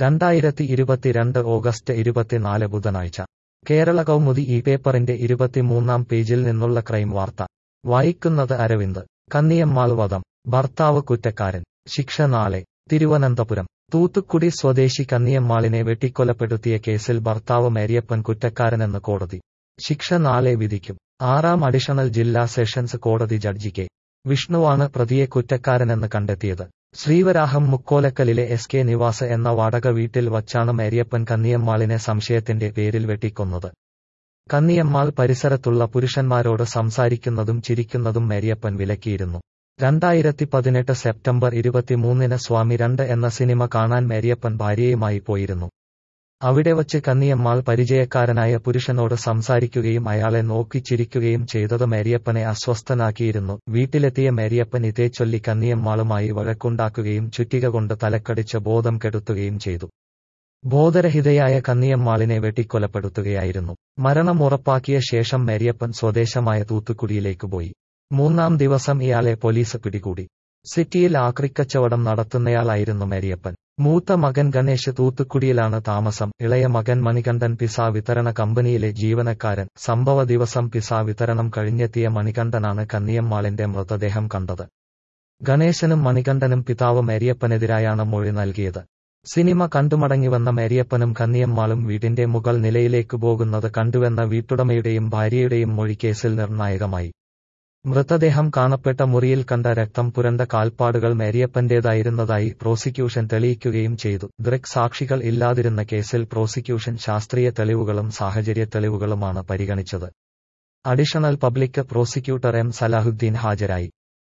രണ്ടായിരത്തി ഇരുപത്തിരണ്ട് ഓഗസ്റ്റ് ഇരുപത്തിനാല് ബുധനാഴ്ച കേരള കൗമുദി ഈ പേപ്പറിന്റെ ഇരുപത്തിമൂന്നാം പേജിൽ നിന്നുള്ള ക്രൈം വാർത്ത വായിക്കുന്നത് അരവിന്ദ് കന്നിയമ്മാൾ വധം ഭർത്താവ് കുറ്റക്കാരൻ ശിക്ഷ നാളെ തിരുവനന്തപുരം തൂത്തുക്കുടി സ്വദേശി കന്നിയമ്മാളിനെ വെട്ടിക്കൊലപ്പെടുത്തിയ കേസിൽ ഭർത്താവ് മേരിയപ്പൻ കുറ്റക്കാരനെന്ന് കോടതി ശിക്ഷ നാളെ വിധിക്കും ആറാം അഡീഷണൽ ജില്ലാ സെഷൻസ് കോടതി ജഡ്ജി കെ വിഷ്ണുവാണ് പ്രതിയെ കുറ്റക്കാരനെന്ന് കണ്ടെത്തിയത് ശ്രീവരാഹം മുക്കോലക്കലിലെ എസ് കെ നിവാസ് എന്ന വാടക വീട്ടിൽ വച്ചാണ് മേരിയപ്പൻ കന്നിയമ്മാളിനെ സംശയത്തിന്റെ പേരിൽ വെട്ടിക്കൊന്നത് കന്നിയമ്മാൾ പരിസരത്തുള്ള പുരുഷന്മാരോട് സംസാരിക്കുന്നതും ചിരിക്കുന്നതും മേരിയപ്പൻ വിലക്കിയിരുന്നു രണ്ടായിരത്തി പതിനെട്ട് സെപ്റ്റംബർ ഇരുപത്തിമൂന്നിന് സ്വാമി രണ്ട് എന്ന സിനിമ കാണാൻ മേരിയപ്പൻ ഭാര്യയുമായി പോയിരുന്നു അവിടെ വച്ച് കന്നിയമ്മാൾ പരിചയക്കാരനായ പുരുഷനോട് സംസാരിക്കുകയും അയാളെ നോക്കി ചിരിക്കുകയും ചെയ്തത് മേരിയപ്പനെ അസ്വസ്ഥനാക്കിയിരുന്നു വീട്ടിലെത്തിയ മേരിയപ്പൻ ഇതേച്ചൊല്ലി കന്നിയമ്മാളുമായി വഴക്കുണ്ടാക്കുകയും ചുറ്റിക കൊണ്ട് തലക്കടിച്ച് ബോധം കെടുത്തുകയും ചെയ്തു ബോധരഹിതയായ കന്നിയമ്മാളിനെ വെട്ടിക്കൊലപ്പെടുത്തുകയായിരുന്നു മരണം ഉറപ്പാക്കിയ ശേഷം മേരിയപ്പൻ സ്വദേശമായ തൂത്തുക്കുടിയിലേക്ക് പോയി മൂന്നാം ദിവസം ഇയാളെ പോലീസ് പിടികൂടി സിറ്റിയിൽ ആക്രിക്കച്ചവടം നടത്തുന്നയാളായിരുന്നു മേരിയപ്പൻ മൂത്ത മകൻ ഗണേഷ് തൂത്തുക്കുടിയിലാണ് താമസം ഇളയ മകൻ മണികണ്ഠൻ പിസ വിതരണ കമ്പനിയിലെ ജീവനക്കാരൻ സംഭവ ദിവസം പിസ വിതരണം കഴിഞ്ഞെത്തിയ മണികണ്ഠനാണ് കന്നിയമ്മാളിന്റെ മൃതദേഹം കണ്ടത് ഗണേശനും മണികണ്ഠനും പിതാവ് മേരിയപ്പനെതിരായാണ് മൊഴി നൽകിയത് സിനിമ കണ്ടുമടങ്ങിവന്ന മേരിയപ്പനും കന്നിയമ്മാളും വീടിന്റെ മുകൾ നിലയിലേക്ക് പോകുന്നത് കണ്ടുവെന്ന വീട്ടുടമയുടെയും ഭാര്യയുടെയും മൊഴി കേസിൽ നിർണായകമായി മൃതദേഹം കാണപ്പെട്ട മുറിയിൽ കണ്ട രക്തം പുരണ്ട കാൽപ്പാടുകൾ മേരിയപ്പന്റേതായിരുന്നതായി പ്രോസിക്യൂഷൻ തെളിയിക്കുകയും ചെയ്തു ദൃക് സാക്ഷികൾ ഇല്ലാതിരുന്ന കേസിൽ പ്രോസിക്യൂഷൻ ശാസ്ത്രീയ തെളിവുകളും സാഹചര്യ തെളിവുകളുമാണ് പരിഗണിച്ചത് additional public prosecutor M Salahuddin ഹാജരായി